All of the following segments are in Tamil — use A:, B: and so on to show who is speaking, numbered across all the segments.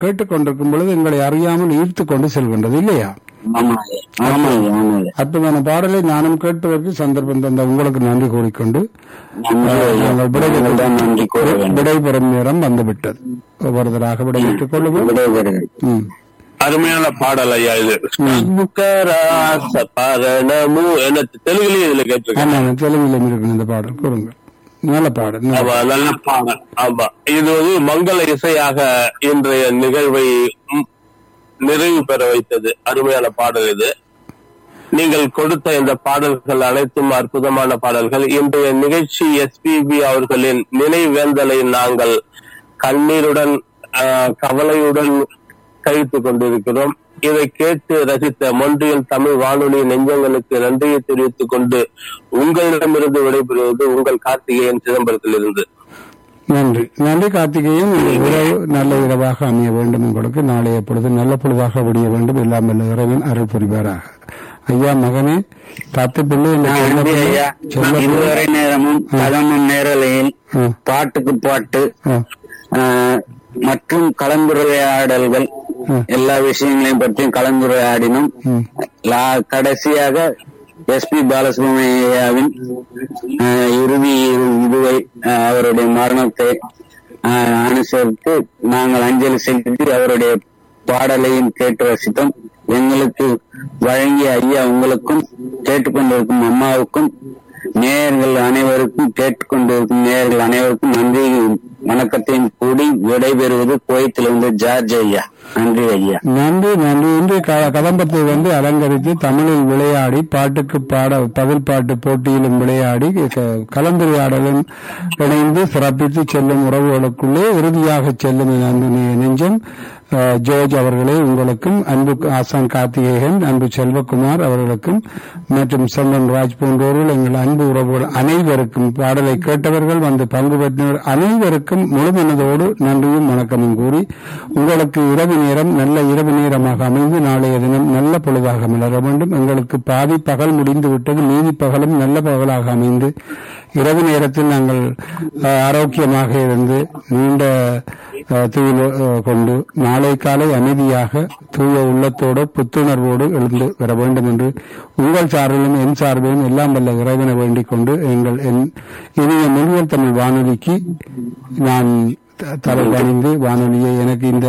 A: கேட்டுக்கொண்டிருக்கும் பொழுது எங்களை அறியாமல் ஈர்த்து கொண்டு செல்கின்றது இல்லையா
B: ஆமா ஐயா ஆமா ஐயா ஆமா ஐயா
A: அற்புதமான பாடலை நானும் கேட்பதற்கு சந்தர்ப்பம் தந்த உங்களுக்கு நன்றி கூறிக்கொண்டு
B: நன்றி ஐயா
A: நாங்கள் விடை
B: நாங்கள் தான் நன்றி கூற வேண்டும்
A: விடைபெறும் நேரம் வந்துவிட்டது ஒவ்வொருத்தராக விடைபெற்றுக் கொள்ளுவோம்
B: விடைபெறுகிறேன்
A: ம்.
C: அருமையான பாடல் ஐயா இது புக்கராச பரணமு என்ன தெலுங்குலயும் இதுல கேட்டிருக்கேன்
A: ஆமா தெலுங்கிலும் இருக்கு இந்த பாடல் கூறுங்க நல்ல பாடல் நல்ல
C: ஆமா நல்ல பாடல் ஆமா இது வந்து மங்கள இசையாக இன்றைய நிகழ்வை ம், நிறைவு பெற வைத்தது அருமையான பாடல் இது நீங்கள் கொடுத்த இந்த பாடல்கள் அனைத்தும் அற்புதமான பாடல்கள் இன்றைய நிகழ்ச்சி எஸ்பிபி அவர்களின் நினைவேந்தலை நாங்கள் கண்ணீருடன் ஆஹ், கவலையுடன் கழித்துக் கொண்டிருக்கிறோம் இதை கேட்டு ரசித்த மொன்றியல் தமிழ் வானொலி நெஞ்சங்களுக்கு நன்றியை தெரிவித்துக் கொண்டு உங்களிடமிருந்து விடைபெறுவது உங்கள் கார்த்திகேயன் சிதம்பரத்திலிருந்து
A: நன்றி நன்றி கார்த்திகேயன் இந்த இரவு நல்ல இரவாக அமைய வேண்டும் உங்களுக்கு நாளைய பொழுது நல்ல பொழுதாக விடிய வேண்டும் எல்லாம் வல்ல இறைவன் அருள் புரிவாராக ஐயா மகனே தாத்து பிள்ளை என்ற செல்ல
B: நன்றி
A: பிள்ளை,
B: ஐயா
A: செல்ல பிள்ளை.
B: இதுவரை நேரமும் கதமும் நேரலையில்
A: ம்,
B: பாட்டுக்கு பாட்டு
A: ம்,
B: ஆஹ், மற்றும் கலந்துரையாடல்கள்
A: ம்.
B: எல்லா விஷயங்களையும் பற்றியும் கலந்துரையாடினோம்
A: ம்.
B: லா- கடைசியாக எஸ் பி பாலசுப்ரமணியாவின் ஆஹ், இறுதி இரு- இதுவை ஆஹ், அவருடைய மரணத்தை ஆஹ், அனுசரித்து நாங்கள் அஞ்சலி செலுத்தி அவருடைய பாடலையும் கேட்டு ரசித்தோம் எங்களுக்கு வழங்கிய ஐயா உங்களுக்கும் கேட்டுக்கொண்டிருக்கும் அம்மாவுக்கும் நேயர்கள் அனைவருக்கும் கேட்டுக்கொண்டிருக்கும் நேயர்கள் அனைவருக்கும் நன்றி வணக்கத்தையும் கூடி விடைபெறுவது குவைத்திலிருந்து ஜார்ஜ் ஐயா நன்றி ஐயா
A: நன்றி நன்றி இன்று க- கதம்பத்தை வந்து அலங்கரித்து தமிழில் விளையாடி பாட்டுக்கு பாட பதில் பாட்டு போட்டியிலும் விளையாடி க- கலந்துரையாடலும் இணைந்து சிறப்பித்து செல்லும் உறவுகளுக்குள்ளே இறுதியாக செல்லும் என் அன்பு நெ- நெஞ்சம் அஹ், ஜோர்ஜ் அவர்களே உங்களுக்கும் அன்பு ஆசான் கார்த்திகேயன் அன்பு செல்வகுமார் அவர்களுக்கும் மற்றும் செல்வன் ராஜ் போன்றோர்கள் எங்கள் அன்பு உறவுகள் அனைவருக்கும் பாடலை கேட்டவர்கள் வந்து பங்கு பெற்றவர் அனைவருக்கும் முழுமனதோடு நன்றியும் வணக்கமும் கூறி உங்களுக்கு இரவு நேரம் நல்ல இரவு நேரமாக அமைந்து நாளைய தினம் நல்ல பொழுதாக மலர வேண்டும் எங்களுக்கு பாதி பகல் முடிந்து விட்டது மீதி பகலும் நல்ல பகலாக அமைந்து இரவு நேரத்தில் நாங்கள் அஹ், ஆரோக்கியமாக இருந்து நீண்ட அஹ், தூய அஹ், கொண்டு நாளை காலை அமைதியாக தூய உள்ளத்தோடு புத்துணர்வோடு எழுந்து வர வேண்டும் என்று உங்கள் சார்பிலும் என் சார்பிலும் எல்லாம் வல்ல இறைவனை வேண்டிக் கொண்டு எங்கள் என் இனிய மொழியல் தமிழ் வானொலிக்கு நான் த- தலை பணிந்து வானொலியை எனக்கு இந்த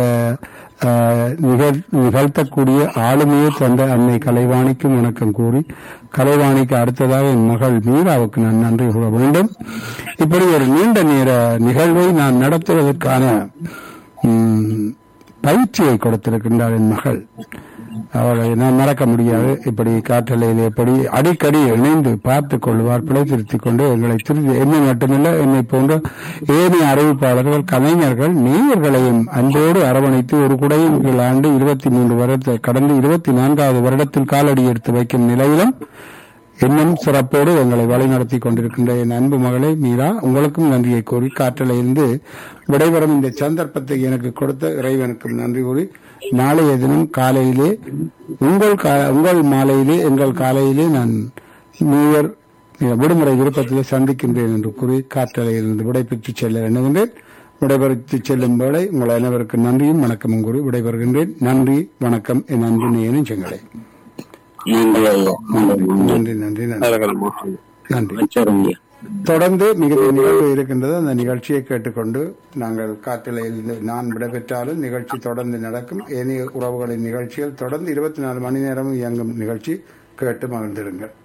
A: அஹ், நிகழ் நிகழ்த்தக்கூடிய ஆளுமையை தந்த அன்னை கலைவாணிக்கும் வணக்கம் கூறி கலைவாணிக்கு அடுத்ததாக என் மகள் மீராவுக்கு நான் நன்றி கூற வேண்டும் இப்படி ஒரு நீண்ட நேர நிகழ்வை நான் நடத்துவதற்கான ம், பயிற்சியை கொடுத்திருக்கின்றார் என் மகள் அவளை நான் மறக்க முடியாது இப்படி காற்றலையில் எப்படி அடிக்கடி இணைந்து பார்த்துக் கொள்வார் பிழை திருத்திக் கொண்டு எங்களை திருத்தி என்னை மட்டுமல்ல என்னை போன்ற ஏனைய அறிவிப்பாளர்கள் கலைஞர்கள் நேயர்களையும் அன்போடு அரவணைத்து ஒரு குடையின் கீழ் ஆண்டு இருபத்தி மூன்று வருடத்தை கடந்து இருபத்தி நான்காவது வருடத்தில் காலடி எடுத்து வைக்கும் நிலையிலும் இன்னும் சிறப்போடு எங்களை வழிநடத்தி கொண்டிருக்கின்ற என் அன்பு மகளே மீரா உங்களுக்கும் நன்றியை கூறி காற்றலையிலிருந்து விடைபெறும் இந்த சந்தர்ப்பத்தை எனக்கு கொடுத்த இறைவனுக்கும் நன்றி கூறி நாளைய தினம் காலையிலே உங்கள் கா- உங்கள் மாலையிலே எங்கள் காலையிலே நான் நியூயர் விடுமுறை விருப்பத்திலே சந்திக்கின்றேன் என்று கூறி காற்றலையிலிருந்து விடைபெற்று செல்ல எண்ணுகின்றேன் விடைபெற்று செல்லும் வேளை உங்கள் அனைவருக்கும் நன்றியும் வணக்கமும் கூறி விடைபெறுகின்றேன் நன்றி வணக்கம் என் அன்பு நேயனும் செங்கலை
B: நன்றி ஐயா நன்றி நன்றி
A: நன்றி நன்றி நன்றி நன்றி
B: வச்சோம் ஐயா
A: தொடர்ந்து மிகுந்த நிகழ்வு இருக்கின்றது அந்த நிகழ்ச்சியை கேட்டுக்கொண்டு நாங்கள் காற்றலையில் நான் விடைபெற்றாலும் நிகழ்ச்சி தொடர்ந்து நடக்கும் ஏனைய உறவுகளின் நிகழ்ச்சிகள் தொடர்ந்து இருபத்தி நாலு மணி நேரமும் இயங்கும் நிகழ்ச்சி கேட்டு மகிழ்ந்திடுங்கள்